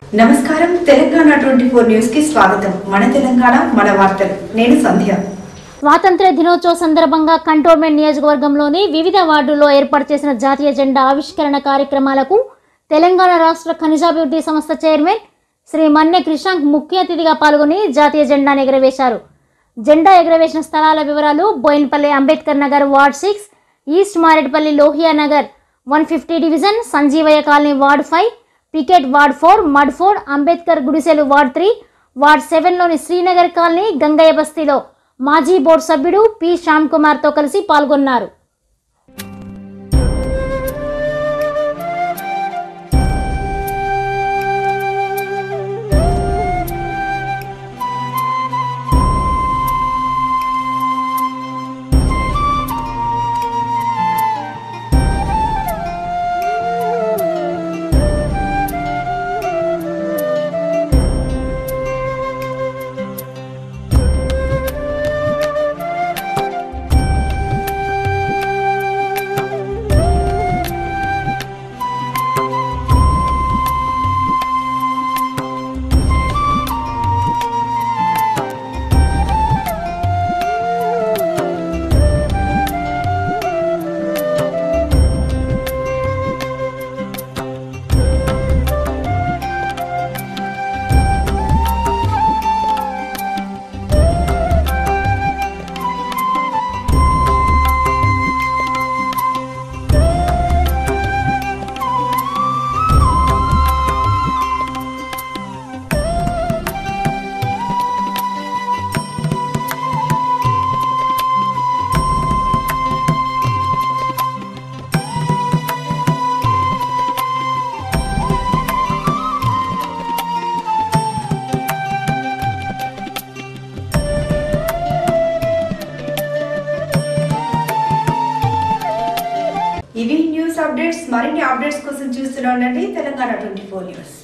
నమస్కారం Telangana twenty four news కి స్వాగతం మన తెలంగాణ మన వార్తలు నేను సంధ్య స్వాతంత్ర్య దినోత్సవ సందర్భంగా కంటోన్మెంట్ నియోజకవర్గంలోని వివిధ వార్డుల్లో ఏర్పాటు చేసిన జాతీయ జెండా ఆవిష్కరణ కార్యక్రమాలకు తెలంగాణ రాష్ట్ర ఖనిజాభివృద్ధి సంస్థ చైర్మన్ శ్రీ మన్నె కృషాంక్ ముఖ్య అతిథిగా పాల్గొని జాతీయ జెండాను ఎగరవేశారు జెండా ఎగరవేసిన స్థలాల వివరాలు Boinpally Ambedkar Nagar ward six east Maredpally Lohia Nagar one fifty division Sanjeevaiah colony ward five Picket ward four Mudfort Ambedkar గుడిసెలు వార్డ్ త్రీ వార్డ్ సెవెన్లోని శ్రీనగర్ కాలనీ గంగయ్య బస్తీలో మాజీ బోర్డు సభ్యుడు పి శ్యామ్ కుమార్తో కలిసి పాల్గొన్నారు ఇవి న్యూస్ అప్డేట్స్ మరిన్ని అప్డేట్స్ కోసం చూస్తూనే ఉండండి తెలంగాణ ట్వంటీ ఫోర్ న్యూస్